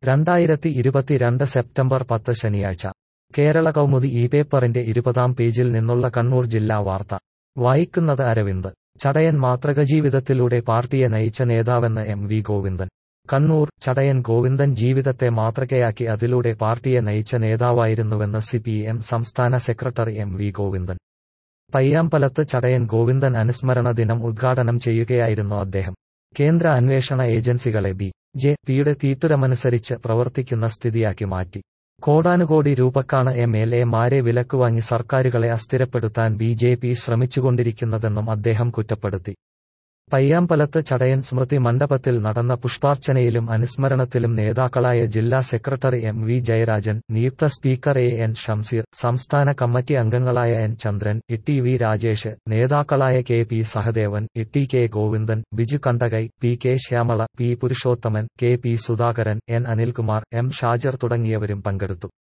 രണ്ടായിരത്തി ഇരുപത്തിരണ്ട് സെപ്റ്റംബർ പത്ത് ശനിയാഴ്ച കേരള കൗമുദി ഈ പേപ്പറിന്റെ ഇരുപതാം പേജിൽ നിന്നുള്ള കണ്ണൂർ ജില്ലാ വാർത്ത വായിക്കുന്നത് അരവിന്ദ് ചടയൻ മാതൃക ജീവിതത്തിലൂടെ പാർട്ടിയെ നയിച്ച നേതാവെന്ന് എം വി ഗോവിന്ദൻ കണ്ണൂർ ചടയൻ ഗോവിന്ദൻ ജീവിതത്തെ മാതൃകയാക്കി അതിലൂടെ പാർട്ടിയെ നയിച്ച നേതാവായിരുന്നുവെന്ന് സി പി എം സംസ്ഥാന സെക്രട്ടറി എം വി ഗോവിന്ദൻ പയ്യാമ്പലത്ത് ചടയൻ ഗോവിന്ദൻ അനുസ്മരണ ദിനം ഉദ്ഘാടനം ചെയ്യുകയായിരുന്നു അദ്ദേഹം കേന്ദ്ര അന്വേഷണ ഏജൻസികളെ ബി ജെ പിയുടെ തീട്ടുരമനുസരിച്ച് പ്രവർത്തിക്കുന്ന സ്ഥിതിയാക്കി മാറ്റി കോടാനുകോടി രൂപക്കാണ് എം എൽ എമാരെ വിലക്കുവാങ്ങി സർക്കാരുകളെ അസ്ഥിരപ്പെടുത്താൻ ബി ജെ പി ശ്രമിച്ചുകൊണ്ടിരിക്കുന്നതെന്നും അദ്ദേഹം കുറ്റപ്പെടുത്തി പയ്യാമ്പലത്ത് ചടയൻ സ്മൃതി മണ്ഡപത്തിൽ നടന്ന പുഷ്പാർച്ചനയിലും അനുസ്മരണത്തിലും നേതാക്കളായ ജില്ലാ സെക്രട്ടറി എം വി ജയരാജൻ നിയുക്ത സ്പീക്കർ എ എൻ ഷംസീർ സംസ്ഥാന കമ്മിറ്റി അംഗങ്ങളായ N Chandran E V Rajesh നേതാക്കളായ K P Sahadevan E K Govindan Biju Kandakai P K Shyamala P Purushothaman K P Sudhakaran N Anilkumar M Shajar തുടങ്ങിയവരും പങ്കെടുത്തു